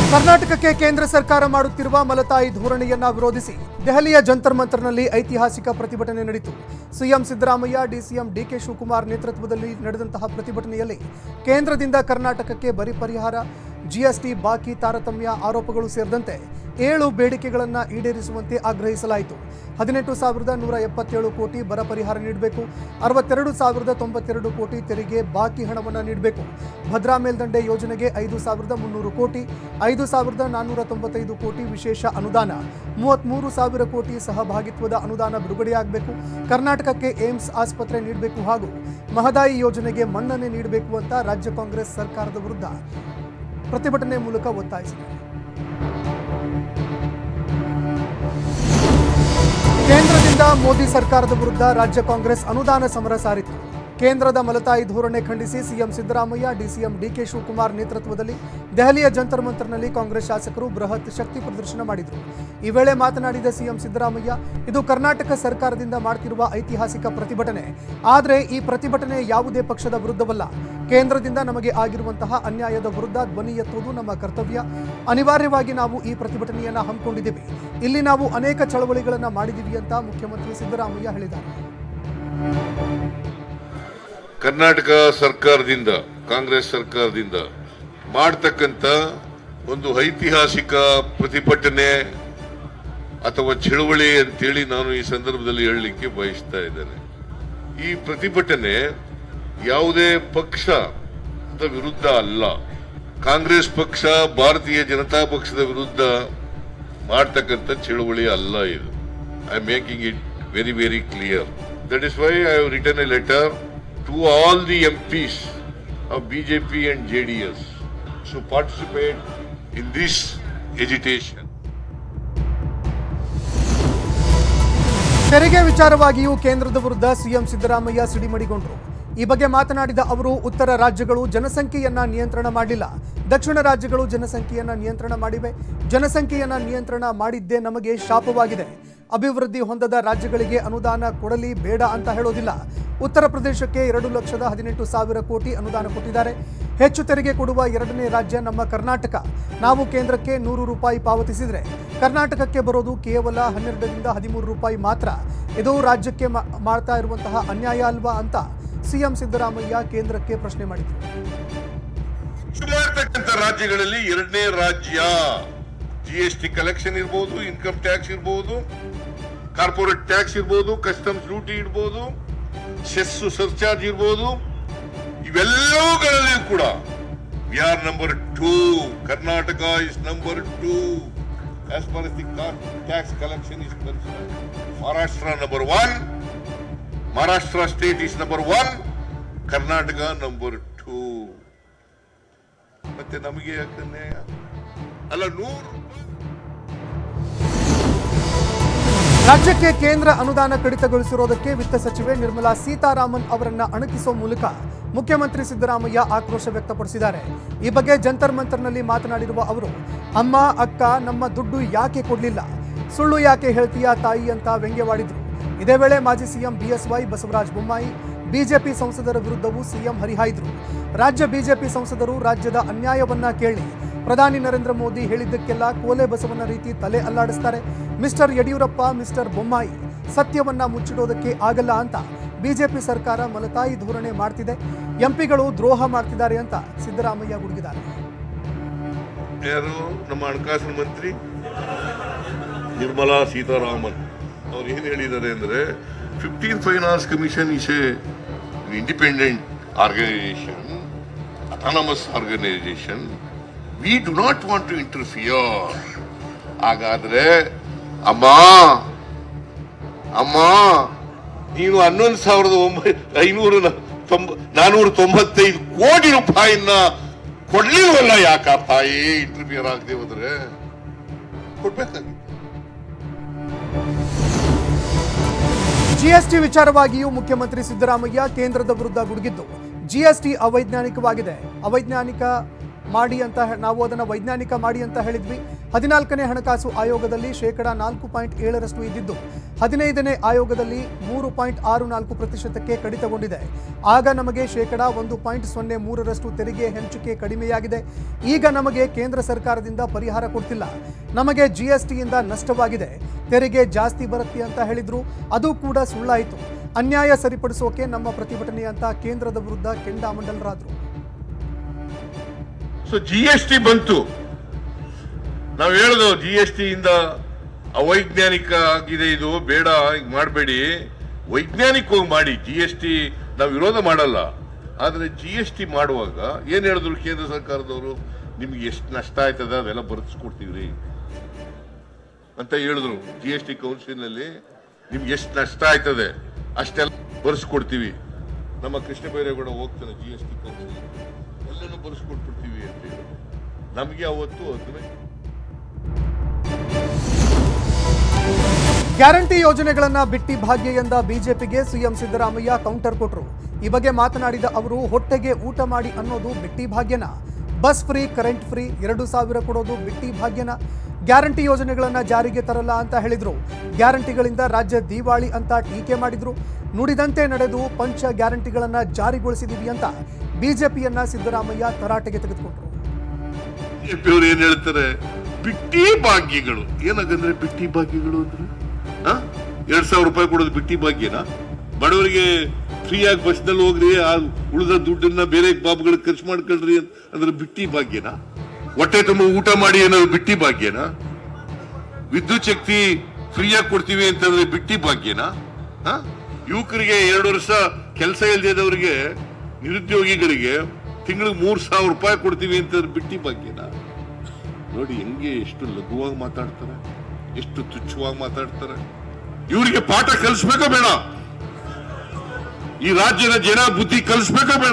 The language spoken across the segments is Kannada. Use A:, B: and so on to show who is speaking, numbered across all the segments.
A: ಕರ್ನಾಟಕಕ್ಕೆ ಕೇಂದ್ರ ಸರ್ಕಾರ ಮಾಡುತ್ತಿರುವ ಮಲತಾಯಿ ಧೋರಣೆಯನ್ನ ವಿರೋಧಿಸಿ ದೆಹಲಿಯ ಜಂತರ್ ಮಂತರ್ನಲ್ಲಿ ಐತಿಹಾಸಿಕ ಪ್ರತಿಭಟನೆ ನಡೆಯಿತು ಸಿಎಂ ಸಿದ್ದರಾಮಯ್ಯ ಡಿಸಿಎಂ ಡಿಕೆ ಶಿವಕುಮಾರ್ ನೇತೃತ್ವದಲ್ಲಿ ನಡೆದಂತಹ ಪ್ರತಿಭಟನೆಯಲ್ಲಿ ಕೇಂದ್ರದಿಂದ ಕರ್ನಾಟಕಕ್ಕೆ ಬರಿ ಪರಿಹಾರ ಜಿಎಸ್ಟಿ ಬಾಕಿ ತಾರತಮ್ಯ ಆರೋಪಗಳು ಸೇರಿದಂತೆ ಏಳು ಬೇಡಿಕೆಗಳನ್ನು ಈಡೇರಿಸುವಂತೆ ಆಗ್ರಹಿಸಲಾಯಿತು ಹದಿನೆಂಟು ಸಾವಿರದ ನೂರ ಎಪ್ಪತ್ತೇಳು ಕೋಟಿ ಬರ ಪರಿಹಾರ ನೀಡಬೇಕು ಅರವತ್ತೆರಡು ಸಾವಿರದ ತೊಂಬತ್ತೆರಡು ಕೋಟಿ ತೆರಿಗೆ ಬಾಕಿ ಹಣವನ್ನು ನೀಡಬೇಕು ಭದ್ರಾ ಮೇಲ್ದಂಡೆ ಯೋಜನೆಗೆ ಐದು ಸಾವಿರದ ಮುನ್ನೂರು ಕೋಟಿ ಐದು ಸಾವಿರದ ನಾನ್ನೂರ ತೊಂಬತ್ತೈದು ಕೋಟಿ ವಿಶೇಷ ಅನುದಾನ ಮೂವತ್ತ್ಮೂರು ಸಾವಿರ ಕೋಟಿ ಸಹಭಾಗಿತ್ವದ ಅನುದಾನ ಬಿಡುಗಡೆಯಾಗಬೇಕು ಕರ್ನಾಟಕಕ್ಕೆ ಏಮ್ಸ್ ಆಸ್ಪತ್ರೆ ನೀಡಬೇಕು ಹಾಗೂ ಮಹದಾಯಿ ಯೋಜನೆಗೆ ಮನ್ನಣೆ ನೀಡಬೇಕು ಅಂತ ರಾಜ್ಯ ಕಾಂಗ್ರೆಸ್ ಸರ್ಕಾರದ ವಿರುದ್ಧ ಪ್ರತಿಭಟನೆ ಮೂಲಕ ಒತ್ತಾಯಿಸಿದೆ ಕೇಂದ್ರದಿಂದ ಮೋದಿ ಸರ್ಕಾರದ ವಿರುದ್ಧ ರಾಜ್ಯ ಕಾಂಗ್ರೆಸ್ ಅನುದಾನ ಸಮರ ಸಾರಿತು ಕೇಂದ್ರದ ಮಲತಾಯಿ ಧೋರಣೆ ಖಂಡಿಸಿ ಸಿಎಂ ಸಿದ್ದರಾಮಯ್ಯ ಡಿಸಿಎಂ ಡಿಕೆ ಶಿವಕುಮಾರ್ ನೇತೃತ್ವದಲ್ಲಿ ದೆಹಲಿಯ ಜಂತರ್ ಮಂತರ್ನಲ್ಲಿ ಕಾಂಗ್ರೆಸ್ ಶಾಸಕರು ಬೃಹತ್ ಶಕ್ತಿ ಪ್ರದರ್ಶನ ಮಾಡಿದರು ಈ ವೇಳೆ ಮಾತನಾಡಿದ ಸಿಎಂ ಸಿದ್ದರಾಮಯ್ಯ ಇದು ಕರ್ನಾಟಕ ಸರ್ಕಾರದಿಂದ ಮಾಡ್ತಿರುವ ಐತಿಹಾಸಿಕ ಪ್ರತಿಭಟನೆ ಆದರೆ ಈ ಪ್ರತಿಭಟನೆ ಯಾವುದೇ ಪಕ್ಷದ ವಿರುದ್ಧವಲ್ಲ ಕೇಂದ್ರದಿಂದ ನಮಗೆ ಆಗಿರುವಂತಹ ಅನ್ಯಾಯದ ವಿರುದ್ಧ ಧ್ವನಿ ಎತ್ತುವುದು ನಮ್ಮ ಕರ್ತವ್ಯ ಅನಿವಾರ್ಯವಾಗಿ ನಾವು ಈ ಪ್ರತಿಭಟನೆಯನ್ನ ಹಮ್ಮಿಕೊಂಡಿದ್ದೀವಿ ಇಲ್ಲಿ ನಾವು ಅನೇಕ ಚಳವಳಿಗಳನ್ನು ಮಾಡಿದ್ದೀವಿ ಅಂತ ಮುಖ್ಯಮಂತ್ರಿ ಸಿದ್ದರಾಮಯ್ಯ ಹೇಳಿದ್ದಾರೆ
B: ಕರ್ನಾಟಕ ಸರ್ಕಾರದಿಂದ ಕಾಂಗ್ರೆಸ್ ಸರ್ಕಾರದಿಂದ ಮಾಡ್ತಕ್ಕಂಥ ಒಂದು ಐತಿಹಾಸಿಕ ಪ್ರತಿಭಟನೆ ಅಥವಾ ಚಳವಳಿ ಅಂತೇಳಿ ನಾನು ಈ ಸಂದರ್ಭದಲ್ಲಿ ಹೇಳಲಿಕ್ಕೆ ಬಯಸ್ತಾ ಇದ್ದೇನೆ ಈ ಪ್ರತಿಭಟನೆ ಯಾವುದೇ ಪಕ್ಷದ ವಿರುದ್ಧ ಅಲ್ಲ ಕಾಂಗ್ರೆಸ್ ಪಕ್ಷ ಭಾರತೀಯ ಜನತಾ ಪಕ್ಷದ ವಿರುದ್ಧ ಮಾಡ್ತಕ್ಕಂಥ ಚಳವಳಿ ಅಲ್ಲ ಇದು I am making it very very clear that is why I have return a letter to all the M Ps of BJP and J D S to participate in this agitation
A: ತೆರಿಗೆ ವಿಚಾರವಾಗಿಯೂ ಕೇಂದ್ರದ ವಿರುದ್ಧ ಸಿಎಂ ಸಿದ್ದರಾಮಯ್ಯ ಸಿಡಿಮಡಿಗೊಂಡರು ಈ ಬಗ್ಗೆ ಮಾತನಾಡಿದ ಅವರು ಉತ್ತರ ರಾಜ್ಯಗಳು ಜನಸಂಖ್ಯೆಯನ್ನ ನಿಯಂತ್ರಣ ಮಾಡಿಲ್ಲ ದಕ್ಷಿಣ ರಾಜ್ಯಗಳು ಜನಸಂಖ್ಯೆಯನ್ನ ನಿಯಂತ್ರಣ ಮಾಡಿವೆ ಜನಸಂಖ್ಯೆಯನ್ನ ನಿಯಂತ್ರಣ ಮಾಡಿದ್ದೇ ನಮಗೆ ಶಾಪವಾಗಿದೆ ಅಭಿವೃದ್ಧಿ ಹೊಂದದ ರಾಜ್ಯಗಳಿಗೆ ಅನುದಾನ ಕೊಡಲಿ ಬೇಡ ಅಂತ ಹೇಳೋದಿಲ್ಲ ಉತ್ತರ ಪ್ರದೇಶಕ್ಕೆ ಎರಡು ಲಕ್ಷದ ಹದಿನೆಂಟು ಸಾವಿರ ಕೋಟಿ ಅನುದಾನ ಕೊಟ್ಟಿದ್ದಾರೆ ಹೆಚ್ಚು ತೆರಿಗೆ ಕೊಡುವ ಎರಡನೇ ರಾಜ್ಯ ನಮ್ಮ ಕರ್ನಾಟಕ ನಾವು ಕೇಂದ್ರಕ್ಕೆ ನೂರು ರೂಪಾಯಿ ಪಾವತಿಸಿದರೆ ಕರ್ನಾಟಕಕ್ಕೆ ಬರೋದು ಕೇವಲ ಹನ್ನೆರಡರಿಂದ ಹದಿಮೂರು ರೂಪಾಯಿ ಮಾತ್ರ ಇದು ರಾಜ್ಯಕ್ಕೆ ಮಾ- ಮಾಡ್ತಾ ಇರುವಂತಹ ಅನ್ಯಾಯ ಅಲ್ವಾ ಅಂತ ಸಿಎಂ ಸಿದ್ದರಾಮಯ್ಯ ಕೇಂದ್ರಕ್ಕೆ ಪ್ರಶ್ನೆ ಮಾಡಿದರು
B: ಮಾಡ್ತಕ್ಕಂಥ ರಾಜ್ಯಗಳಲ್ಲಿ ಎರಡನೇ ರಾಜ್ಯ ಜಿ ಎಸ್ ಟಿ ಕಲೆಕ್ಷನ್ ಇರ್ಬೋದು ಇನ್ಕಮ್ ಟ್ಯಾಕ್ಸ್ ಇರ್ಬೋದು ಕಾರ್ಪೊರೇಟ್ ಟ್ಯಾಕ್ಸ್ ಇರ್ಬೋದು ಕಸ್ಟಮ್ಸ್ ಡ್ಯೂಟಿ ಇರ್ಬೋದು ಸೆಸ್ ಸರ್ಚಾರ್ಜ್ ಇರ್ಬೋದು ಇವೆಲ್ಲವುಗಳಲ್ಲಿ ಕೂಡ we are number two Karnataka is number two as far the tax collection is Maharashtra number one Maharashtra state is number one Karnataka number two ಮತ್ತೆ ನಮಗೆ ಯಾಕೆ ಅನ್ಯಾಯ ಅಲ್ಲ ನೂರು
A: ರಾಜ್ಯಕ್ಕೆ ಕೇಂದ್ರ ಅನುದಾನ ಕಡಿತಗೊಳಿಸಿರೋದಕ್ಕೆ ವಿತ್ತ ಸಚಿವೆ ನಿರ್ಮಲಾ ಸೀತಾರಾಮನ್ ಅವರನ್ನ ಅಣಕಿಸುವ ಮೂಲಕ ಮುಖ್ಯಮಂತ್ರಿ ಸಿದ್ದರಾಮಯ್ಯ ಆಕ್ರೋಶ ವ್ಯಕ್ತಪಡಿಸಿದ್ದಾರೆ ಈ ಬಗ್ಗೆ ಜಂತರ್ ಮಂತರ್ನಲ್ಲಿ ಮಾತನಾಡಿರುವ ಅವರು ಅಮ್ಮ ಅಕ್ಕ ನಮ್ಮ ದುಡ್ಡು ಯಾಕೆ ಕೊಡಲಿಲ್ಲ ಸುಳ್ಳು ಯಾಕೆ ಹೇಳ್ತೀಯಾ ತಾಯಿ ಅಂತ ವ್ಯಂಗ್ಯವಾಡಿದ್ರು ಇದೇ ವೇಳೆ ಮಾಜಿ ಸಿಎಂ ಬಿಎಸ್ವೈ ಬಸವರಾಜ ಬೊಮ್ಮಾಯಿ ಬಿಜೆಪಿ ಸಂಸದರ ವಿರುದ್ಧವೂ ಸಿಎಂ ಹರಿಹಾಯ್ದರು ರಾಜ್ಯ ಬಿಜೆಪಿ ಸಂಸದರು ರಾಜ್ಯದ ಅನ್ಯಾಯವನ್ನ ಕೇಳಿ ಪ್ರಧಾನಿ ನರೇಂದ್ರ ಮೋದಿ ಹೇಳಿದ್ದಕ್ಕೆಲ್ಲ ಕೋಲೆ ಬಸವನ ರೀತಿ ತಲೆ ಅಲ್ಲಾಡಿಸ್ತಾರೆ ಮಿಸ್ಟರ್ ಯಡಿಯೂರಪ್ಪ ಮಿಸ್ಟರ್ ಬೊಮ್ಮಾಯಿ ಸತ್ಯವನ್ನ ಮುಚ್ಚಿಡೋದಕ್ಕೆ ಆಗಲ್ಲ ಅಂತ ಬಿಜೆಪಿ ಸರ್ಕಾರ ಮಲತಾಯಿ ಧೋರಣೆ ಮಾಡ್ತಿದೆ ಎಂಪಿಗಳು ದ್ರೋಹ ಮಾಡ್ತಿದ್ದಾರೆ ಅಂತ ಸಿದ್ದರಾಮಯ್ಯ ಗುಡುಗಿದ್ದಾರೆ
B: ಯಾರು ನಮ್ಮ ಹಣಕಾಸಿನ ಮಂತ್ರಿ ನಿರ್ಮಲಾ ಸೀತಾರಾಮನ್ ಅವ್ರು ಏನ್ ಹೇಳಿದ್ದಾರೆ ಅಂದ್ರೆ fifteen finance commission is a independent organisation autonomous organisation we do not want to interfere ಹಾಗಾದ್ರೆ ಅಮ್ಮ ಅಮ್ಮ ನೀನು ಹನ್ನೊಂದು ಸಾವಿರದ ಒಂಬೈ ಐನೂರ ತೊಂಬ ನಾನೂರ ತೊಂಬತ್ತೈದು ಕೋಟಿ ರೂಪಾಯಿನ ಕೊಡ್ಲಿಲ್ವಲ್ಲ ಯಾಕ ತಾಯಿ ಇಂಟರ್ಫಿಯರ್ ಆಗದೆ ಹೋದ್ರೆ ಕೊಡ್ಬೇಕಾಗಿತ್ತು
A: ಜಿಎಸ್ಟಿ ವಿಚಾರವಾಗಿಯೂ ಮುಖ್ಯಮಂತ್ರಿ ಸಿದ್ದರಾಮಯ್ಯ ಕೇಂದ್ರದ ವಿರುದ್ಧ ಗುಡುಗಿದ್ದು ಜಿಎಸ್ಟಿ ಅವೈಜ್ಞಾನಿಕವಾಗಿದೆ ಅವೈಜ್ಞಾನಿಕ ಮಾಡಿ ಅಂತ ಹೆ- ನಾವು ಅದನ್ನು ವೈಜ್ಞಾನಿಕ ಮಾಡಿ ಅಂತ ಹೇಳಿದ್ವಿ ಹದಿನಾಲ್ಕನೇ ಹಣಕಾಸು ಆಯೋಗದಲ್ಲಿ ಶೇಕಡ ನಾಲ್ಕು ಪಾಯಿಂಟ್ ಏಳರಷ್ಟು ಇದ್ದಿದ್ದು ಹದಿನೈದನೇ ಆಯೋಗದಲ್ಲಿ ಮೂರು ಪಾಯಿಂಟ್ ಆರು ನಾಲ್ಕು ಪ್ರತಿಶತಕ್ಕೆ ಕಡಿತಗೊಂಡಿದೆ ಆಗ ನಮಗೆ ಶೇಕಡ ಒಂದು ಪಾಯಿಂಟ್ ಸೊನ್ನೆ ಮೂರರಷ್ಟು ತೆರಿಗೆ ಹಂಚಿಕೆ ಕಡಿಮೆಯಾಗಿದೆ ಈಗ ನಮಗೆ ಕೇಂದ್ರ ಸರ್ಕಾರದಿಂದ ಪರಿಹಾರ ಕೊಡ್ತಿಲ್ಲ ನಮಗೆ ಜಿ ಎಸ್ ಟಿಯಿಂದ ನಷ್ಟವಾಗಿದೆ ತೆರಿಗೆ ಜಾಸ್ತಿ ಬರುತ್ತೆ ಅಂತ ಹೇಳಿದ್ರು ಅದು ಕೂಡ ಸುಳ್ಳಾಯಿತು ಅನ್ಯಾಯ ಸರಿಪಡಿಸೋಕೆ ನಮ್ಮ ಪ್ರತಿಭಟನೆ ಅಂತ ಕೇಂದ್ರದ ವಿರುದ್ಧ ಕೆಂಡಾಮಂಡಲರಾದರು
B: ಸೊ ಜಿ ಎಸ್ ಟಿ ಬಂತು ನಾವು ಹೇಳ್ದು ಜಿ ಎಸ್ ಟಿ ಇಂದ ಅವೈಜ್ಞಾನಿಕ ಆಗಿದೆ ಇದು ಬೇಡ ಈಗ ಮಾಡಬೇಡಿ ವೈಜ್ಞಾನಿಕವಾಗಿ ಮಾಡಿ ಜಿ ಎಸ್ ಟಿ ನಾವು ವಿರೋಧ ಮಾಡಲ್ಲ ಆದ್ರೆ ಜಿ ಎಸ್ ಟಿ ಮಾಡುವಾಗ ಏನ್ ಹೇಳಿದ್ರು ಕೇಂದ್ರ ಸರ್ಕಾರದವರು ನಿಮ್ಗೆ ಎಷ್ಟು ನಷ್ಟ ಆಯ್ತದ ಅದೆಲ್ಲ ಬರೆಸ್ಕೊಡ್ತೀವ್ರಿ ಅಂತ ಹೇಳಿದ್ರು ಜಿ ಎಸ್ ಟಿ ಕೌನ್ಸಿಲ್ ನಲ್ಲಿ ನಿಮ್ಗೆ ಎಷ್ಟು ನಷ್ಟ ಆಯ್ತದೆ ಅಷ್ಟೆಲ್ಲ ಬರ್ಸ್ಕೊಡ್ತೀವಿ ನಮ್ಮ ಕೃಷ್ಣ ಬೈರೇಗೌಡ ಹೋಗ್ತಾನೆ ಜಿ ಎಸ್ ಟಿ ಕೌನ್ಸಿಲ್ ಎಲ್ಲನೂ ಬರ್ಸ್ಕೊಟ್ಬಿಡ್ತೀವಿ ಅಂತ ಹೇಳಿ ನಮಗೆ ಅವತ್ತು ಹದಿನೈದು
A: ಗ್ಯಾರಂಟಿ ಯೋಜನೆಗಳನ್ನ ಬಿಟ್ಟಿ ಭಾಗ್ಯ ಎಂದ ಬಿಜೆಪಿಗೆ ಸಿಎಂ ಸಿದ್ದರಾಮಯ್ಯ ಕೌಂಟರ್ ಕೊಟ್ಟರು ಈ ಬಗ್ಗೆ ಮಾತನಾಡಿದ ಅವರು ಹೊಟ್ಟೆಗೆ ಊಟ ಮಾಡಿ ಅನ್ನೋದು ಬಿಟ್ಟಿ ಭಾಗ್ಯನ ಬಸ್ ಫ್ರೀ ಕರೆಂಟ್ ಫ್ರೀ ಎರಡು ಸಾವಿರ ಕೊಡೋದು ಬಿಟ್ಟಿ ಭಾಗ್ಯನ ಗ್ಯಾರಂಟಿ ಯೋಜನೆಗಳನ್ನ ಜಾರಿಗೆ ತರಲ್ಲ ಅಂತ ಹೇಳಿದ್ರು ಗ್ಯಾರಂಟಿಗಳಿಂದ ರಾಜ್ಯ ದಿವಾಳಿ ಅಂತ ಟೀಕೆ ಮಾಡಿದ್ರು ನುಡಿದಂತೆ ನಡೆದು ಪಂಚ ಗ್ಯಾರಂಟಿಗಳನ್ನ ಜಾರಿಗೊಳಿಸಿದೀವಿ ಅಂತ ಬಿಜೆಪಿಯನ್ನ ಸಿದ್ದರಾಮಯ್ಯ ತರಾಟೆಗೆ ತೆಗೆದುಕೊಂಡರು
B: ಬಿಜೆಪಿಯವರು ಏನ್ ಹೇಳ್ತಾರೆ ಬಿಟ್ಟಿ ಭಾಗ್ಯಗಳು ಏನಾಗಂದ್ರೆ ಬಿಟ್ಟಿ ಭಾಗ್ಯಗಳು ಅಂದ್ರೆ ಆ? ಎರಡ್ ಸಾವಿರ ರೂಪಾಯಿ ಕೊಡೋದು ಬಿಟ್ಟಿ ಭಾಗ್ಯನಾ ಬಡವರಿಗೆ ಫ್ರೀ ಆಗಿ ಬಸ್ನಲ್ಲಿ ಹೋಗ್ರಿ ಆ ಉಳಿದ ದುಡ್ಡನ್ನ ಬೇರೆ ಬಾಬುಗಳಿಗೆ ಖರ್ಚು ಮಾಡ್ಕೊಳ್ರಿ ಅಂತ ಅಂದ್ರೆ ಬಿಟ್ಟಿ ಭಾಗ್ಯನಾ ಹೊಟ್ಟೆ ತುಂಬ ಊಟ ಮಾಡಿ ಏನಾದ್ರು ಬಿಟ್ಟಿ ಭಾಗ್ಯನಾ ವಿದ್ಯುತ್ ಶಕ್ತಿ ಫ್ರೀಯಾಗಿ ಕೊಡ್ತೀವಿ ಅಂತಂದ್ರೆ ಬಿಟ್ಟಿ ಭಾಗ್ಯನಾ ಆ? ಯುವಕರಿಗೆ ಎರಡು ವರ್ಷ ಕೆಲಸ ಇಲ್ದಿದ್ದವರಿಗೆ ನಿರುದ್ಯೋಗಿಗಳಿಗೆ ತಿಂಗಳಿಗೆ ಮೂರ್ ಸಾವಿರ ರೂಪಾಯಿ ಕೊಡ್ತೀವಿ ಅಂತಂದ್ರೆ ಬಿಟ್ಟಿ ಭಾಗ್ಯನಾ ನೋಡಿ ಹೆಂಗೆ ಎಷ್ಟು ಲಘುವಾಗಿ ಮಾತಾಡ್ತಾರೆ ಎಷ್ಟು ತುಚ್ಛವಾಗಿ ಮಾತಾಡ್ತಾರೆ ಇವರಿಗೆ ಪಾಠ ಕಲಿಸ್ಬೇಕೋ ಬೇಡ ಈ ರಾಜ್ಯದ ಜನ ಬುದ್ಧಿ ಕಲಿಸ್ಬೇಕೋ ಬೇಡ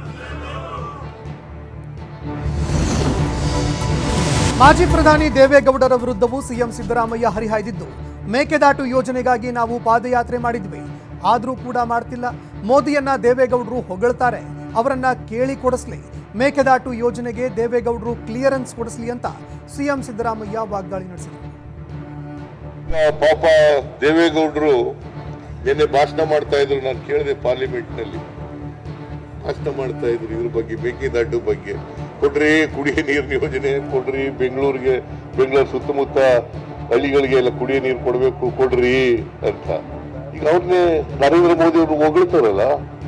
A: ಮಾಜಿ ಪ್ರಧಾನಿ ದೇವೇಗೌಡರ ವಿರುದ್ಧವೂ ಸಿಎಂ ಸಿದ್ದರಾಮಯ್ಯ ಹರಿಹಾಯ್ದಿದ್ದು ಮೇಕೆದಾಟು ಯೋಜನೆಗಾಗಿ ನಾವು ಪಾದಯಾತ್ರೆ ಮಾಡಿದ್ವಿ ಆದರೂ ಕೂಡ ಮಾಡ್ತಿಲ್ಲ ಮೋದಿಯನ್ನ ದೇವೇಗೌಡರು ಹೊಗಳ್ತಾರೆ ಅವರನ್ನ ಕೇಳಿ ಕೊಡಿಸ್ಲಿ ಮೇಕೆದಾಟು ಯೋಜನೆಗೆ ದೇವೇಗೌಡರು ಕ್ಲಿಯರೆನ್ಸ್ ಕೊಡಿಸ್ಲಿ ಅಂತ ಸಿಎಂ ಸಿದ್ದರಾಮಯ್ಯ ವಾಗ್ದಾಳಿ ನಡೆಸಿದರು
B: ಪಾಪ ದೇವೇಗೌಡರು ನಿನ್ನೆ ಭಾಷಣ ಮಾಡ್ತಾ ಇದ್ರು ನಾನು ಕೇಳಿದೆ ಪಾರ್ಲಿಮೆಂಟ್ ನಲ್ಲಿ ಭಾಷಣ ಮಾಡ್ತಾ ಇದ್ರು ಇದ್ರ ಬಗ್ಗೆ ಮೇಕೆದಾಟು ಬಗ್ಗೆ ಕೊಡ್ರಿ ಕುಡಿಯ ನೀರಿನ ಯೋಜನೆ ಕೊಡ್ರಿ ಬೆಂಗಳೂರಿಗೆ ಬೆಂಗಳೂರು ಸುತ್ತಮುತ್ತ ಹಳ್ಳಿಗಳಿಗೆ ಎಲ್ಲ ಕುಡಿಯ ನೀರು ಕೊಡಬೇಕು ಕೊಡ್ರಿ ಅಂತ ಈಗ ಅವ್ರನ್ನೇ ನರೇಂದ್ರ ಮೋದಿ ಅವರು ಹೊಗಳ್ತಾರಲ್ಲ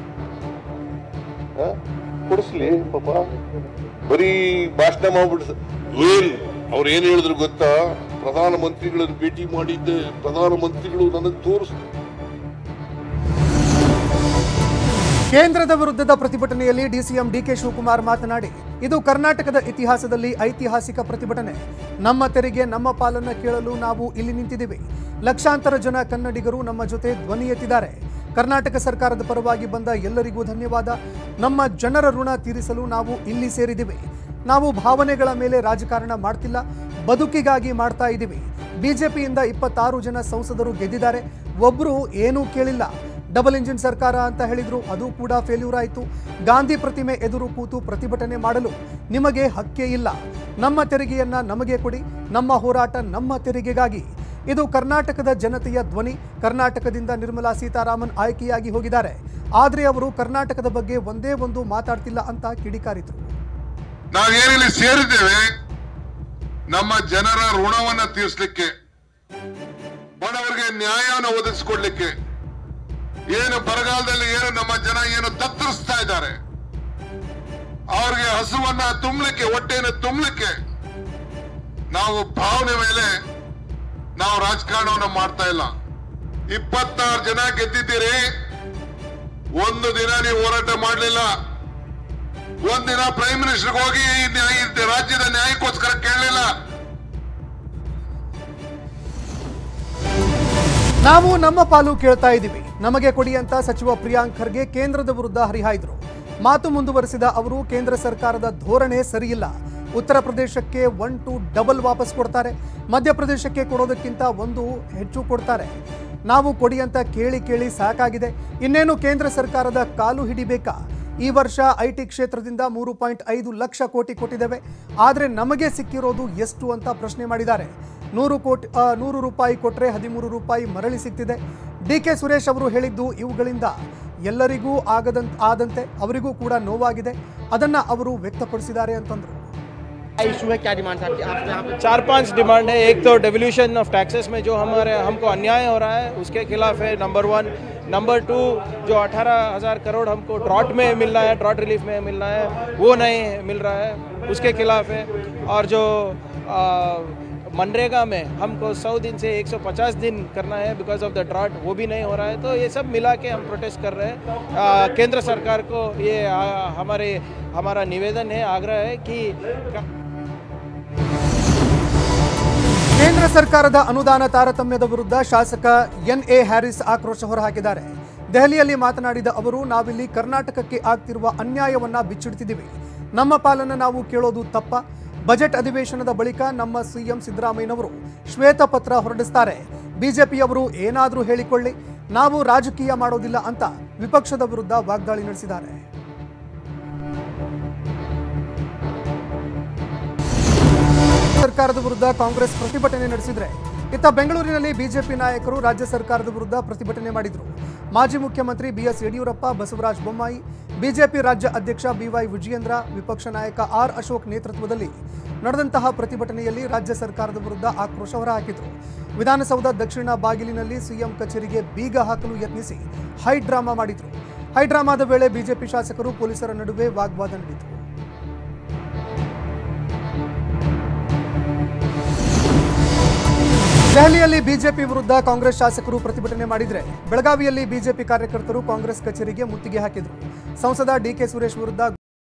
B: ಆ? ಕೊಡಿಸ್ಲಿ ಪಾಪ ಬರೀ ಭಾಷಣ ಮಾಡ್ಬಿಟ್ಟು ಏನ್ ಅವ್ರು ಏನ್ ಹೇಳಿದ್ರು ಗೊತ್ತಾ ಪ್ರಧಾನ ಮಂತ್ರಿಗಳನ್ನು ಭೇಟಿ ಮಾಡಿದ್ದೆ ಪ್ರಧಾನ ಮಂತ್ರಿಗಳು ನನಗೆ ತೋರಿಸ್ತಾರೆ
A: ಕೇಂದ್ರದ ವಿರುದ್ಧದ ಪ್ರತಿಭಟನೆಯಲ್ಲಿ ಡಿಸಿಎಂ ಡಿಕೆ ಶಿವಕುಮಾರ್ ಮಾತನಾಡಿ ಇದು ಕರ್ನಾಟಕದ ಇತಿಹಾಸದಲ್ಲಿ ಐತಿಹಾಸಿಕ ಪ್ರತಿಭಟನೆ ನಮ್ಮ ತೆರಿಗೆ ನಮ್ಮ ಪಾಲನ್ನ ಕೇಳಲು ನಾವು ಇಲ್ಲಿ ನಿಂತಿದ್ದೀವಿ ಲಕ್ಷಾಂತರ ಜನ ಕನ್ನಡಿಗರು ನಮ್ಮ ಜೊತೆ ಧ್ವನಿ ಎತ್ತಿದ್ದಾರೆ ಕರ್ನಾಟಕ ಸರ್ಕಾರದ ಪರವಾಗಿ ಬಂದ ಎಲ್ಲರಿಗೂ ಧನ್ಯವಾದ ನಮ್ಮ ಜನರ ಋಣ ತೀರಿಸಲು ನಾವು ಇಲ್ಲಿ ಸೇರಿದ್ದೀವಿ ನಾವು ಭಾವನೆಗಳ ಮೇಲೆ ರಾಜಕಾರಣ ಮಾಡ್ತಿಲ್ಲ ಬದುಕಿಗಾಗಿ ಮಾಡ್ತಾ ಇದ್ದೀವಿ ಬಿಜೆಪಿಯಿಂದ ಇಪ್ಪತ್ತಾರು ಜನ ಸಂಸದರು ಗೆದ್ದಿದ್ದಾರೆ ಒಬ್ಬರು ಏನೂ ಕೇಳಿಲ್ಲ ಡಬಲ್ ಇಂಜಿನ್ ಸರ್ಕಾರ ಅಂತ ಹೇಳಿದ್ರು ಅದು ಕೂಡ ಫೇಲ್ಯೂರ್ ಆಯಿತು ಗಾಂಧಿ ಪ್ರತಿಮೆ ಎದುರು ಕೂತು ಪ್ರತಿಭಟನೆ ಮಾಡಲು ನಿಮಗೆ ಹಕ್ಕೇ ಇಲ್ಲ ನಮ್ಮ ತೆರಿಗೆಯನ್ನ ನಮಗೆ ಕೊಡಿ ನಮ್ಮ ಹೋರಾಟ ನಮ್ಮ ತೆರಿಗೆಗಾಗಿ ಇದು ಕರ್ನಾಟಕದ ಜನತೆಯ ಧ್ವನಿ ಕರ್ನಾಟಕದಿಂದ ನಿರ್ಮಲಾ ಸೀತಾರಾಮನ್ ಆಯ್ಕೆಯಾಗಿ ಹೋಗಿದ್ದಾರೆ ಆದರೆ ಅವರು ಕರ್ನಾಟಕದ ಬಗ್ಗೆ ಒಂದೇ ಒಂದು ಮಾತಾಡ್ತಿಲ್ಲ ಅಂತ ಕಿಡಿಕಾರಿದ್ರು
C: ನಾವೇನಿಲ್ಲಿ ಸೇರಿದ್ದೇವೆ ನಮ್ಮ ಜನರ ಋಣವನ್ನ ತೀರಿಸಲಿಕ್ಕೆ ಬಡವರಿಗೆ ನ್ಯಾಯವನ್ನು ಒದಗಿಸಿಕೊಡ್ಲಿಕ್ಕೆ ಏನು ಬರಗಾಲದಲ್ಲಿ ಏನು ನಮ್ಮ ಜನ ಏನು ತತ್ತರಿಸ್ತಾ ಇದ್ದಾರೆ ಅವ್ರಿಗೆ ಹಸುವನ್ನ ತುಂಬಲಿಕ್ಕೆ ಹೊಟ್ಟೆಯನ್ನು ತುಂಬಲಿಕ್ಕೆ ನಾವು ಭಾವನೆ ಮೇಲೆ ನಾವು ರಾಜಕಾರಣವನ್ನು ಮಾಡ್ತಾ ಇಲ್ಲ ಇಪ್ಪತ್ತಾರು ಜನ ಗೆದ್ದಿದ್ದೀರಿ ಒಂದು ದಿನ ನೀವು ಹೋರಾಟ ಮಾಡಲಿಲ್ಲ ಒಂದಿನ ಪ್ರೈಮ್ ಮಿನಿಸ್ಟರ್ ಹೋಗಿ ಈ ನ್ಯಾಯ ಈ ರಾಜ್ಯದ ನ್ಯಾಯಕ್ಕೋಸ್ಕರ ಕೇಳಲಿಲ್ಲ
A: ನಾವು ನಮ್ಮ ಪಾಲು ಕೇಳ್ತಾ ಇದ್ದೀವಿ ನಮಗೆ ಕೊಡಿ ಅಂತ ಸಚಿವ ಪ್ರಿಯಾಂಕ್ ಖರ್ಗೆ ಕೇಂದ್ರದ ವಿರುದ್ಧ ಹರಿಹಾಯ್ದರು ಮಾತು ಮುಂದುವರೆಸಿದ ಅವರು ಕೇಂದ್ರ ಸರ್ಕಾರದ ಧೋರಣೆ ಸರಿಯಿಲ್ಲ ಉತ್ತರ ಪ್ರದೇಶಕ್ಕೆ ಒನ್ ಟು ಡಬಲ್ ವಾಪಸ್ ಕೊಡ್ತಾರೆ ಮಧ್ಯಪ್ರದೇಶಕ್ಕೆ ಕೊಡೋದಕ್ಕಿಂತ ಒಂದು ಹೆಚ್ಚು ಕೊಡ್ತಾರೆ ನಾವು ಕೊಡಿ ಅಂತ ಕೇಳಿ ಕೇಳಿ ಸಾಕಾಗಿದೆ ಇನ್ನೇನು ಕೇಂದ್ರ ಸರ್ಕಾರದ ಕಾಲು ಹಿಡಿಬೇಕಾ ಈ ವರ್ಷ ಐಟಿ ಕ್ಷೇತ್ರದಿಂದ ಮೂರು ಪಾಯಿಂಟ್ ಐದು ಲಕ್ಷ ಕೋಟಿ ಕೊಟ್ಟಿದ್ದೇವೆ ಆದರೆ ನಮಗೆ ಸಿಕ್ಕಿರೋದು ಎಷ್ಟು ಅಂತ ಪ್ರಶ್ನೆ ಮಾಡಿದ್ದಾರೆ ನೂರು ಕೋಟಿ ಆ, ನೂರು ರೂಪಾಯಿ ಕೊಟ್ಟರೆ ಹದಿಮೂರು ರೂಪಾಯಿ ಮರಳಿ ಸಿಗ್ತಿದೆ ಡಿ ಕೆ ಸುರೇಶ್ ಅವರು ಹೇಳಿದ್ದು ಇವುಗಳಿಂದ ಎಲ್ಲರಿಗೂ ಆಗದಂತ ಆದಂತೆ ಅವರಿಗೂ ಕೂಡ ನೋವಾಗಿದೆ ಅದನ್ನ ಅವರು ವ್ಯಕ್ತಪಡಿಸಿದ್ದಾರೆ ಅಂತಂದ್ರು
D: इशू है क्या डिमांड आपकी आप यहाँ पे
E: चार पांच डिमांड है एक तो डेवल्यूशन ऑफ टैक्सेस में जो हमारे हमको अन्याय हो रहा है उसके खिलाफ है नंबर वन नंबर टू जो अठारह हज़ार करोड़ हमको ड्रॉट में मिल रहा है ड्रॉट रिलीफ में मिल रहा है वो नहीं मिल रहा है उसके खिलाफ है और जो आ, मनरेगा में हमको 100 दिन से 150 दिन करना है बिकॉज ऑफ द ड्रॉट वो भी नहीं हो रहा है तो ये सब मिला के हम प्रोटेस्ट कर रहे हैं आ, केंद्र सरकार को ये आ, हमारे हमारा निवेदन है आग्रह है कि
A: ಕೇಂದ್ರ ಸರ್ಕಾರದ ಅನುದಾನ ತಾರತಮ್ಯದ ವಿರುದ್ಧ ಶಾಸಕ ಎನ್ ಎ ಹ್ಯಾರಿಸ್ ಆಕ್ರೋಶ ಹೊರಹಾಕಿದ್ದಾರೆ ದೆಹಲಿಯಲ್ಲಿ ಮಾತನಾಡಿದ ಅವರು ನಾವಿಲ್ಲಿ ಕರ್ನಾಟಕಕ್ಕೆ ಆಗ್ತಿರುವ ಅನ್ಯಾಯವನ್ನ ಬಿಚ್ಚಿಡ್ತಿದ್ದೀವಿ ನಮ್ಮ ಪಾಲನ್ನ ನಾವು ಕೇಳೋದು ತಪ್ಪ ಬಜೆಟ್ ಅಧಿವೇಶನದ ಬಳಿಕ ನಮ್ಮ ಸಿಎಂ ಸಿದ್ದರಾಮಯ್ಯನವರು ಶ್ವೇತಪತ್ರ ಹೊರಡಿಸ್ತಾರೆ ಬಿಜೆಪಿಯವರು ಏನಾದರೂ ಹೇಳಿಕೊಳ್ಳಿ ನಾವು ರಾಜಕೀಯ ಮಾಡೋದಿಲ್ಲ ಅಂತ ವಿಪಕ್ಷದ ವಿರುದ್ಧ ವಾಗ್ದಾಳಿ ನಡೆಸಿದ್ದಾರೆ ಸರ್ಕಾರದ ವಿರುದ್ಧ ಕಾಂಗ್ರೆಸ್ ಪ್ರತಿಭಟನೆ ನಡೆಸಿದ್ರೆ ಇತ್ತ ಬೆಂಗಳೂರಿನಲ್ಲಿ ಬಿಜೆಪಿ ನಾಯಕರು ರಾಜ್ಯ ಸರ್ಕಾರದ ವಿರುದ್ಧ ಪ್ರತಿಭಟನೆ ಮಾಡಿದರು ಮಾಜಿ ಮುಖ್ಯಮಂತ್ರಿ ಬಿಎಸ್ ಯಡಿಯೂರಪ್ಪ ಬಸವರಾಜ ಬೊಮ್ಮಾಯಿ ಬಿಜೆಪಿ ರಾಜ್ಯ ಅಧ್ಯಕ್ಷ ಬಿವೈ ವಿಜಯೇಂದ್ರ ವಿಪಕ್ಷ ನಾಯಕ ಆರ್ ಅಶೋಕ್ ನೇತೃತ್ವದಲ್ಲಿ ನಡೆದಂತಹ ಪ್ರತಿಭಟನೆಯಲ್ಲಿ ರಾಜ್ಯ ಸರ್ಕಾರದ ವಿರುದ್ಧ ಆಕ್ರೋಶ ಹೊರಹಾಕಿದರು ವಿಧಾನಸೌಧ ದಕ್ಷಿಣ ಬಾಗಿಲಿನಲ್ಲಿ ಸಿಎಂ ಕಚೇರಿಗೆ ಬೀಗ ಹಾಕಲು ಯತ್ನಿಸಿ ಹೈ ಡ್ರಾಮಾ ಮಾಡಿದರು ಹೈ ಡ್ರಾಮಾದ ವೇಳೆ ಬಿಜೆಪಿ ಶಾಸಕರು ಪೊಲೀಸರ ನಡುವೆ ವಾಗ್ವಾದ ನಡೆಯಿತು ದೆಹಲಿಯಲ್ಲಿ ಬಿಜೆಪಿ ವಿರುದ್ಧ ಕಾಂಗ್ರೆಸ್ ಶಾಸಕರು ಪ್ರತಿಭಟನೆ ಮಾಡಿದ್ರೆ ಬೆಳಗಾವಿಯಲ್ಲಿ ಬಿಜೆಪಿ ಕಾರ್ಯಕರ್ತರು ಕಾಂಗ್ರೆಸ್ ಕಚೇರಿಗೆ ಮುತ್ತಿಗೆ ಹಾಕಿದರು ಸಂಸದ ಡಿಕೆ ಸುರೇಶ್ ವಿರುದ್ಧ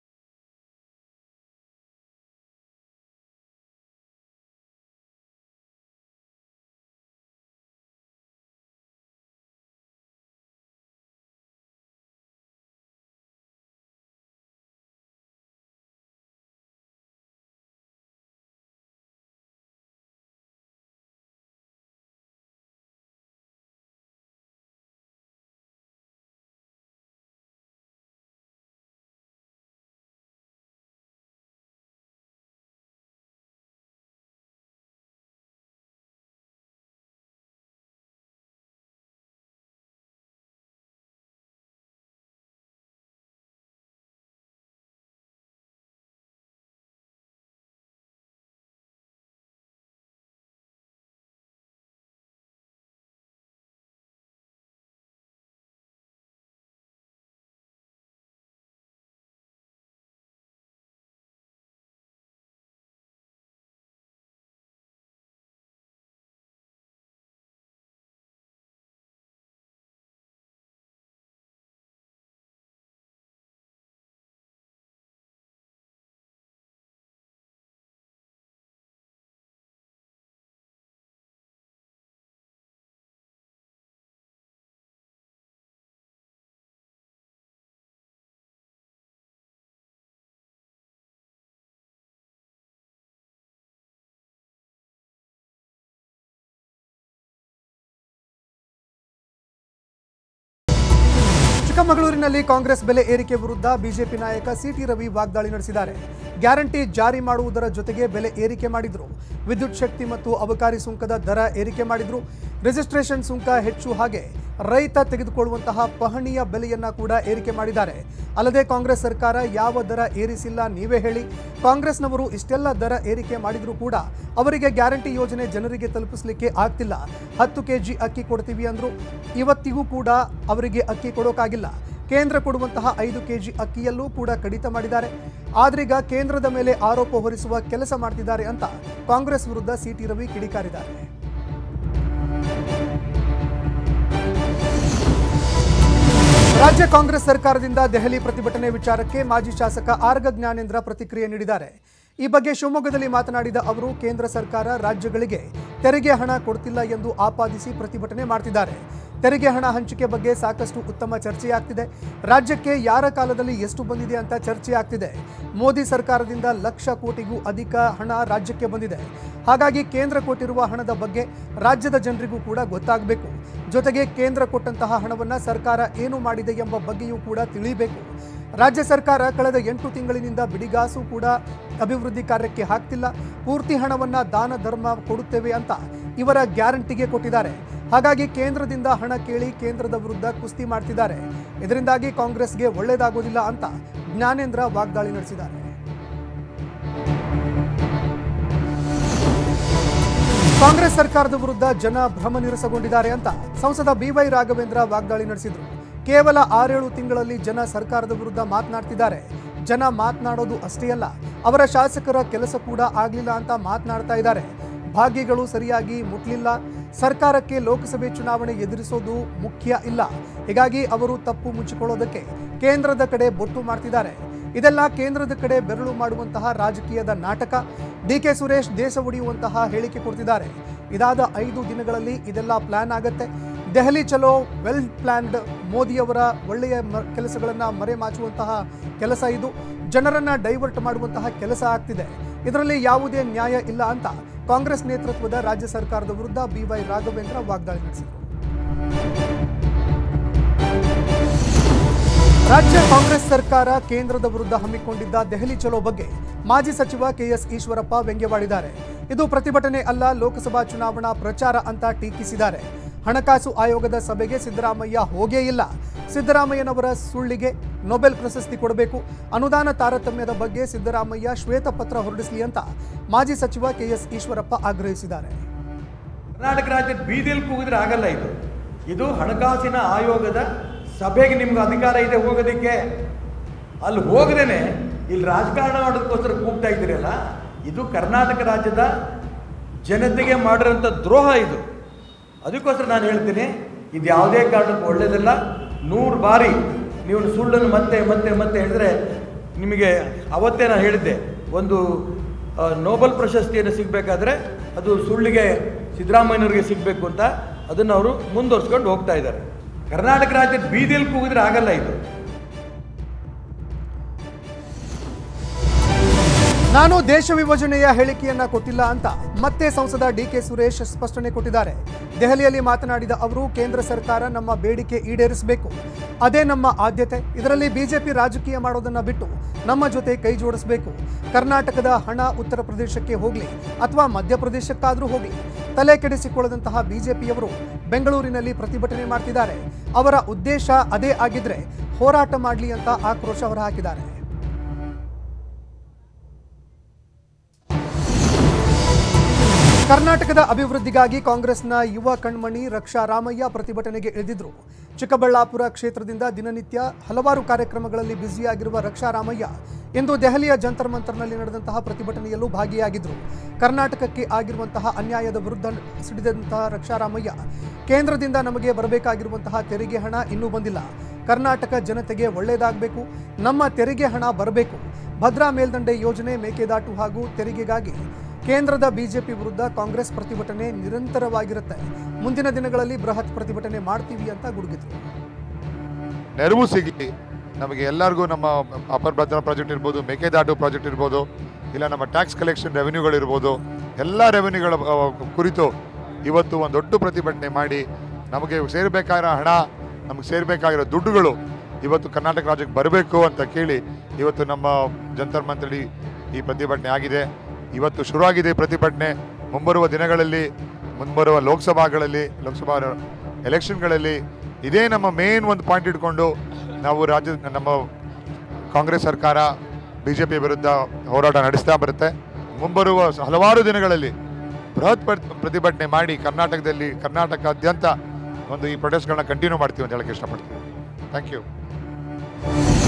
A: ಚಿಕ್ಕಮಗಳೂರಿನಲ್ಲಿ ಕಾಂಗ್ರೆಸ್ ಬೆಲೆ ಏರಿಕೆ ವಿರುದ್ಧ ಬಿಜೆಪಿ ನಾಯಕ ಸಿಟಿ ರವಿ ವಾಗ್ದಾಳಿ ನಡೆಸಿದ್ದಾರೆ ಗ್ಯಾರಂಟಿ ಜಾರಿ ಮಾಡುವುದರ ಜೊತೆಗೆ ಬೆಲೆ ಏರಿಕೆ ಮಾಡಿದ್ರು ವಿದ್ಯುತ್ ಶಕ್ತಿ ಮತ್ತು ಅಬಕಾರಿ ಸುಂಕದ ದರ ಏರಿಕೆ ಮಾಡಿದ್ರು ರಿಜಿಸ್ಟ್ರೇಷನ್ ಸುಂಕ ಹೆಚ್ಚು ಹಾಗೆ ರೈತ ತೆಗೆದುಕೊಳ್ಳುವಂತಹ ಪಹಣಿಯ ಬೆಲೆಯನ್ನ ಕೂಡ ಏರಿಕೆ ಮಾಡಿದ್ದಾರೆ ಅಲ್ಲದೆ ಕಾಂಗ್ರೆಸ್ ಸರ್ಕಾರ ಯಾವ ದರ ಏರಿಸಿಲ್ಲ ನೀವೇ ಹೇಳಿ ಕಾಂಗ್ರೆಸ್ನವರು ಇಷ್ಟೆಲ್ಲ ದರ ಏರಿಕೆ ಮಾಡಿದರೂ ಕೂಡ ಅವರಿಗೆ ಗ್ಯಾರಂಟಿ ಯೋಜನೆ ಜನರಿಗೆ ತಲುಪಿಸಲಿಕ್ಕೆ ಆಗ್ತಿಲ್ಲ ಹತ್ತು ಕೆಜಿ ಅಕ್ಕಿ ಕೊಡ್ತೀವಿ ಅಂದ್ರು ಇವತ್ತಿಗೂ ಕೂಡ ಅವರಿಗೆ ಅಕ್ಕಿ ಕೊಡೋಕ್ಕಾಗಿಲ್ಲ ಕೇಂದ್ರ ಕೊಡುವಂತಹ ಐದು ಕೆಜಿ ಅಕ್ಕಿಯಲ್ಲೂ ಕೂಡ ಕಡಿತ ಮಾಡಿದ್ದಾರೆ ಆದ್ರೀಗ ಕೇಂದ್ರದ ಮೇಲೆ ಆರೋಪ ಹೊರಿಸುವ ಕೆಲಸ ಮಾಡ್ತಿದ್ದಾರೆ ಅಂತ ಕಾಂಗ್ರೆಸ್ ವಿರುದ್ಧ ಸಿಟಿ ರವಿ ಕಿಡಿಕಾರಿದ್ದಾರೆ ರಾಜ್ಯ ಕಾಂಗ್ರೆಸ್ ಸರ್ಕಾರದಿಂದ ದೆಹಲಿ ಪ್ರತಿಭಟನೆ ವಿಚಾರಕ್ಕೆ ಮಾಜಿ ಶಾಸಕ ಆರ್ಗ ಜ್ಞಾನೇಂದ್ರ ಪ್ರತಿಕ್ರಿಯೆ ನೀಡಿದ್ದಾರೆ ಈ ಬಗ್ಗೆ ಶಿವಮೊಗ್ಗದಲ್ಲಿ ಮಾತನಾಡಿದ ಅವರು ಕೇಂದ್ರ ಸರ್ಕಾರ ರಾಜ್ಯಗಳಿಗೆ ತೆರಿಗೆ ಹಣ ಕೊಡ್ತಿಲ್ಲ ಎಂದು ಆಪಾದಿಸಿ ಪ್ರತಿಭಟನೆ ಮಾಡ್ತಿದ್ದಾರೆ ತೆರಿಗೆ ಹಣ ಹಂಚಿಕೆ ಬಗ್ಗೆ ಸಾಕಷ್ಟು ಉತ್ತಮ ಚರ್ಚೆಯಾಗ್ತಿದೆ ರಾಜ್ಯಕ್ಕೆ ಯಾರ ಕಾಲದಲ್ಲಿ ಎಷ್ಟು ಬಂದಿದೆ ಅಂತ ಚರ್ಚೆ ಆಗ್ತಿದೆ ಮೋದಿ ಸರ್ಕಾರದಿಂದ ಲಕ್ಷ ಕೋಟಿಗೂ ಅಧಿಕ ಹಣ ರಾಜ್ಯಕ್ಕೆ ಬಂದಿದೆ ಹಾಗಾಗಿ ಕೇಂದ್ರ ಕೊಟ್ಟಿರುವ ಹಣದ ಬಗ್ಗೆ ರಾಜ್ಯದ ಜನರಿಗೂ ಕೂಡ ಗೊತ್ತಾಗಬೇಕು ಜೊತೆಗೆ ಕೇಂದ್ರ ಕೊಟ್ಟಂತಹ ಹಣವನ್ನು ಸರ್ಕಾರ ಏನು ಮಾಡಿದೆ ಎಂಬ ಬಗ್ಗೆಯೂ ಕೂಡ ತಿಳಿಬೇಕು ರಾಜ್ಯ ಸರ್ಕಾರ ಕಳೆದ ಎಂಟು ತಿಂಗಳಿನಿಂದ ಬಿಡಿಗಾಸು ಕೂಡ ಅಭಿವೃದ್ಧಿ ಕಾರ್ಯಕ್ಕೆ ಹಾಕ್ತಿಲ್ಲ ಪೂರ್ತಿ ಹಣವನ್ನ ದಾನ ಧರ್ಮ ಕೊಡುತ್ತೇವೆ ಅಂತ ಇವರ ಗ್ಯಾರಂಟಿಗೆ ಕೊಟ್ಟಿದ್ದಾರೆ ಹಾಗಾಗಿ ಕೇಂದ್ರದಿಂದ ಹಣ ಕೇಳಿ ಕೇಂದ್ರದ ವಿರುದ್ಧ ಕುಸ್ತಿ ಮಾಡ್ತಿದ್ದಾರೆ ಇದರಿಂದಾಗಿ ಕಾಂಗ್ರೆಸ್ಗೆ ಒಳ್ಳೆಯದಾಗೋದಿಲ್ಲ ಅಂತ ಜ್ಞಾನೇಂದ್ರ ವಾಗ್ದಾಳಿ ನಡೆಸಿದ್ದಾರೆ ಕಾಂಗ್ರೆಸ್ ಸರ್ಕಾರದ ವಿರುದ್ಧ ಜನ ಭ್ರಮ ನಿರಸಗೊಂಡಿದ್ದಾರೆ ಅಂತ ಸಂಸದ ಬಿವೈ ರಾಘವೇಂದ್ರ ವಾಗ್ದಾಳಿ ನಡೆಸಿದ್ರು ಕೇವಲ ಆರೇಳು ತಿಂಗಳಲ್ಲಿ ಜನ ಸರ್ಕಾರದ ವಿರುದ್ಧ ಮಾತನಾಡ್ತಿದ್ದಾರೆ ಜನ ಮಾತನಾಡೋದು ಅಷ್ಟೇ ಅಲ್ಲ ಅವರ ಶಾಸಕರ ಕೆಲಸ ಕೂಡ ಆಗ್ಲಿಲ್ಲ ಅಂತ ಮಾತನಾಡ್ತಾ ಇದ್ದಾರೆ ಭಾಗ್ಯಗಳು ಸರಿಯಾಗಿ ಮುಟ್ಲಿಲ್ಲ ಸರ್ಕಾರಕ್ಕೆ ಲೋಕಸಭೆ ಚುನಾವಣೆ ಎದುರಿಸೋದು ಮುಖ್ಯ ಇಲ್ಲ ಹೀಗಾಗಿ ಅವರು ತಪ್ಪು ಮುಚ್ಚಿಕೊಳ್ಳೋದಕ್ಕೆ ಕೇಂದ್ರದ ಕಡೆ ಬೊಟ್ಟು ಮಾಡ್ತಿದ್ದಾರೆ ಇದೆಲ್ಲ ಕೇಂದ್ರದ ಕಡೆ ಬೆರಳು ಮಾಡುವಂತಹ ರಾಜಕೀಯದ ನಾಟಕ ಡಿ ಕೆ ಸುರೇಶ್ ದೇಶ ಒಡೆಯುವಂತಹ ಹೇಳಿಕೆ ಕೊಡ್ತಿದ್ದಾರೆ ಇದಾದ ಐದು ದಿನಗಳಲ್ಲಿ ಇದೆಲ್ಲ ಪ್ಲಾನ್ ಆಗತ್ತೆ ದೆಹಲಿ ಚಲೋ ವೆಲ್ ಪ್ಲಾನ್ಡ್ ಮೋದಿಯವರ ಒಳ್ಳೆಯ ಮ- ಕೆಲಸಗಳನ್ನ ಮರೆಮಾಚುವಂತಹ ಕೆಲಸ ಇದು ಜನರನ್ನ ಡೈವರ್ಟ್ ಮಾಡುವಂತಹ ಕೆಲಸ ಆಗ್ತಿದೆ ಇದರಲ್ಲಿ ಯಾವುದೇ ನ್ಯಾಯ ಇಲ್ಲ ಅಂತ ಕಾಂಗ್ರೆಸ್ ನೇತೃತ್ವದ ರಾಜ್ಯ ಸರ್ಕಾರದ ವಿರುದ್ಧ ಬಿವೈ ರಾಘವೇಂದ್ರ ವಾಗ್ದಾಳಿ ನಡೆಸಿದರು ರಾಜ್ಯ ಕಾಂಗ್ರೆಸ್ ಸರ್ಕಾರ ಕೇಂದ್ರದ ವಿರುದ್ಧ ಹಮ್ಮಿಕೊಂಡಿದ್ದ ದೆಹಲಿ ಚಲೋ ಬಗ್ಗೆ ಮಾಜಿ ಸಚಿವ ಕೆಎಸ್ ಈಶ್ವರಪ್ಪ ವ್ಯಂಗ್ಯವಾಡಿದ್ದಾರೆ ಇದು ಪ್ರತಿಭಟನೆ ಅಲ್ಲ ಲೋಕಸಭಾ ಚುನಾವಣಾ ಪ್ರಚಾರ ಅಂತ ಟೀಕಿಸಿದ್ದಾರೆ ಹಣಕಾಸು ಆಯೋಗದ ಸಭೆಗೆ ಸಿದ್ದರಾಮಯ್ಯ ಹೋಗೇ ಇಲ್ಲ ಸಿದ್ದರಾಮಯ್ಯನವರ ಸುಳ್ಳಿಗೆ ನೊಬೆಲ್ ಪ್ರಶಸ್ತಿ ಕೊಡಬೇಕು ಅನುದಾನ ತಾರತಮ್ಯದ ಬಗ್ಗೆ ಸಿದ್ದರಾಮಯ್ಯ ಶ್ವೇತಪತ್ರ ಹೊರಡಿಸಲಿ ಅಂತ ಮಾಜಿ ಸಚಿವ ಕೆಎಸ್ ಈಶ್ವರಪ್ಪ ಆಗ್ರಹಿಸಿದ್ದಾರೆ
F: ಕರ್ನಾಟಕ ರಾಜ್ಯದ ಬೀದಿಯಲ್ಲಿ ಕೂಗಿದ್ರೆ ಆಗಲ್ಲ ಇದು ಇದು ಹಣಕಾಸಿನ ಆಯೋಗದ ಸಭೆಗೆ ನಿಮ್ಗೆ ಅಧಿಕಾರ ಇದೆ ಹೋಗೋದಕ್ಕೆ ಅಲ್ಲಿ ಹೋಗದೇನೆ ಇಲ್ಲಿ ರಾಜಕಾರಣ ಮಾಡೋದಕ್ಕೋಸ್ಕರ ಕೂಗ್ತಾ ಇದ್ದೀರಲ್ಲ ಇದು ಕರ್ನಾಟಕ ರಾಜ್ಯದ ಜನತೆಗೆ ಮಾಡಿರೋಂಥ ದ್ರೋಹ ಇದು ಅದಕ್ಕೋಸ್ಕರ ನಾನು ಹೇಳ್ತೀನಿ ಇದು ಯಾವುದೇ ಕಾರಣಕ್ಕೂ ಒಳ್ಳೇದಲ್ಲ ನೂರು ಬಾರಿ ನೀವು ಸುಳ್ಳನ್ನು ಮತ್ತೆ ಮತ್ತೆ ಮತ್ತೆ ಹೇಳಿದ್ರೆ ನಿಮಗೆ ಅವತ್ತೇ ನಾನು ಹೇಳಿದ್ದೆ ಒಂದು ಆ, ನೋಬೆಲ್ ಪ್ರಶಸ್ತಿಯನ್ನು ಸಿಗಬೇಕಾದ್ರೆ ಅದು ಸುಳ್ಳಿಗೆ ಸಿದ್ದರಾಮಯ್ಯನವ್ರಿಗೆ ಸಿಗಬೇಕು ಅಂತ ಅದನ್ನು ಅವರು ಮುಂದುವರ್ಸ್ಕೊಂಡು ಹೋಗ್ತಾ ಇದ್ದಾರೆ ಕರ್ನಾಟಕ ರಾಜ್ಯದ ಬೀದಿಯಲ್ಲಿ ಕೂಗಿದ್ರೆ ಆಗಲ್ಲ ಇದು
A: ನಾನು ದೇಶ ವಿಭಜನೆಯ ಹೇಳಿಕೆಯನ್ನ ಕೊಟ್ಟಿಲ್ಲ ಅಂತ ಮತ್ತೆ ಸಂಸದ ಡಿಕೆ ಸುರೇಶ್ ಸ್ಪಷ್ಟನೆ ಕೊಟ್ಟಿದ್ದಾರೆ ದೆಹಲಿಯಲ್ಲಿ ಮಾತನಾಡಿದ ಅವರು ಕೇಂದ್ರ ಸರ್ಕಾರ ನಮ್ಮ ಬೇಡಿಕೆ ಈಡೇರಿಸಬೇಕು ಅದೇ ನಮ್ಮ ಆದ್ಯತೆ ಇದರಲ್ಲಿ ಬಿಜೆಪಿ ರಾಜಕೀಯ ಮಾಡೋದನ್ನ ಬಿಟ್ಟು ನಮ್ಮ ಜೊತೆ ಕೈ ಜೋಡಿಸಬೇಕು ಕರ್ನಾಟಕದ ಹಣ ಉತ್ತರ ಪ್ರದೇಶಕ್ಕೆ ಹೋಗಲಿ ಅಥವಾ ಮಧ್ಯಪ್ರದೇಶಕ್ಕಾದರೂ ಹೋಗಲಿ ತಲೆ ಕೆಡಿಸಿಕೊಳ್ಳದಂತಹ ಬಿಜೆಪಿಯವರು ಬೆಂಗಳೂರಿನಲ್ಲಿ ಪ್ರತಿಭಟನೆ ಮಾಡ್ತಿದ್ದಾರೆ ಅವರ ಉದ್ದೇಶ ಅದೇ ಆಗಿದ್ರೆ ಹೋರಾಟ ಮಾಡಲಿ ಅಂತ ಆಕ್ರೋಶ ಹೊರಹಾಕಿದ್ದಾರೆ ಕರ್ನಾಟಕದ ಅಭಿವೃದ್ಧಿಗಾಗಿ ಕಾಂಗ್ರೆಸ್ನ ಯುವ ಕಣ್ಮಣಿ ರಕ್ಷಾ ರಾಮಯ್ಯ ಪ್ರತಿಭಟನೆಗೆ ಇಳಿದಿದ್ರು ಚಿಕ್ಕಬಳ್ಳಾಪುರ ಕ್ಷೇತ್ರದಿಂದ ದಿನನಿತ್ಯ ಹಲವಾರು ಕಾರ್ಯಕ್ರಮಗಳಲ್ಲಿ ಬ್ಯುಸಿಯಾಗಿರುವ ರಕ್ಷಾ ರಾಮಯ್ಯ ಇಂದು ದೆಹಲಿಯ ಜಂತರ್ ಮಂತರ್ನಲ್ಲಿ ನಡೆದಂತಹ ಪ್ರತಿಭಟನೆಯಲ್ಲೂ ಭಾಗಿಯಾಗಿದ್ದರು ಕರ್ನಾಟಕಕ್ಕೆ ಆಗಿರುವಂತಹ ಅನ್ಯಾಯದ ವಿರುದ್ಧ ಸಿಡಿದಂತಹ ರಕ್ಷಾ ರಾಮಯ್ಯ ಕೇಂದ್ರದಿಂದ ನಮಗೆ ಬರಬೇಕಾಗಿರುವಂತಹ ತೆರಿಗೆ ಹಣ ಇನ್ನೂ ಬಂದಿಲ್ಲ ಕರ್ನಾಟಕ ಜನತೆಗೆ ಒಳ್ಳೆಯದಾಗಬೇಕು ನಮ್ಮ ತೆರಿಗೆ ಹಣ ಬರಬೇಕು ಭದ್ರಾ ಮೇಲ್ದಂಡೆ ಯೋಜನೆ ಮೇಕೆದಾಟು ಹಾಗೂ ತೆರಿಗೆಗಾಗಿ ಕೇಂದ್ರದ ಬಿಜೆಪಿ ವಿರುದ್ಧ ಕಾಂಗ್ರೆಸ್ ಪ್ರತಿಭಟನೆ ನಿರಂತರವಾಗಿರುತ್ತೆ ಮುಂದಿನ ದಿನಗಳಲ್ಲಿ ಬೃಹತ್ ಪ್ರತಿಭಟನೆ ಮಾಡ್ತೀವಿ ಅಂತ ಗುಡುಗಿದ್ರು
G: ನೆರವು ಸಿಗಲಿ ನಮಗೆ ಎಲ್ಲರಿಗೂ ನಮ್ಮ ಅಪರ್ ಭದ್ರಾ ಪ್ರಾಜೆಕ್ಟ್ ಇರ್ಬೋದು ಮೇಕೆದಾಟು ಪ್ರಾಜೆಕ್ಟ್ ಇರ್ಬೋದು ಇಲ್ಲ ನಮ್ಮ ಟ್ಯಾಕ್ಸ್ ಕಲೆಕ್ಷನ್ ರೆವೆನ್ಯೂಗಳಿರ್ಬೋದು ಎಲ್ಲ ರೆವೆನ್ಯೂಗಳ ಆ, ಕುರಿತು ಇವತ್ತು ಒಂದು ದೊಡ್ಡ ಪ್ರತಿಭಟನೆ ಮಾಡಿ ನಮಗೆ ಸೇರಬೇಕಾಗಿರೋ ಹಣ ನಮಗೆ ಸೇರಬೇಕಾಗಿರೋ ದುಡ್ಡುಗಳು ಇವತ್ತು ಕರ್ನಾಟಕ ರಾಜ್ಯಕ್ಕೆ ಬರಬೇಕು ಅಂತ ಕೇಳಿ ಇವತ್ತು ನಮ್ಮ ಜಂತರ್ ಮಂತಳಿ ಈ ಪ್ರತಿಭಟನೆ ಆಗಿದೆ ಇವತ್ತು ಶುರುವಾಗಿದೆ ಈ ಪ್ರತಿಭಟನೆ ಮುಂಬರುವ ದಿನಗಳಲ್ಲಿ ಮುಂಬರುವ ಲೋಕಸಭಾಗಳಲ್ಲಿ ಲೋಕಸಭಾ ಎಲೆಕ್ಷನ್ಗಳಲ್ಲಿ ಇದೇ ನಮ್ಮ ಮೇನ್ ಒಂದು ಪಾಯಿಂಟ್ ಇಟ್ಕೊಂಡು ನಾವು ರಾಜ್ಯ ನಮ್ಮ ಕಾಂಗ್ರೆಸ್ ಸರ್ಕಾರ ಬಿ ಜೆ ಪಿ ವಿರುದ್ಧ ಹೋರಾಟ ನಡೆಸ್ತಾ ಬರುತ್ತೆ ಮುಂಬರುವ ಹಲವಾರು ದಿನಗಳಲ್ಲಿ ಬೃಹತ್ ಪ್ರ- ಪ್ರತಿಭಟನೆ ಮಾಡಿ ಕರ್ನಾಟಕದಲ್ಲಿ ಕರ್ನಾಟಕಾದ್ಯಂತ ಒಂದು ಈ ಪ್ರೊಟೆಸ್ಟ್ಗಳನ್ನ ಕಂಟಿನ್ಯೂ ಮಾಡ್ತೀವಿ ಅಂತ ಹೇಳಕ್ಕೆ ಇಷ್ಟಪಡ್ತೀವಿ ಥ್ಯಾಂಕ್ ಯು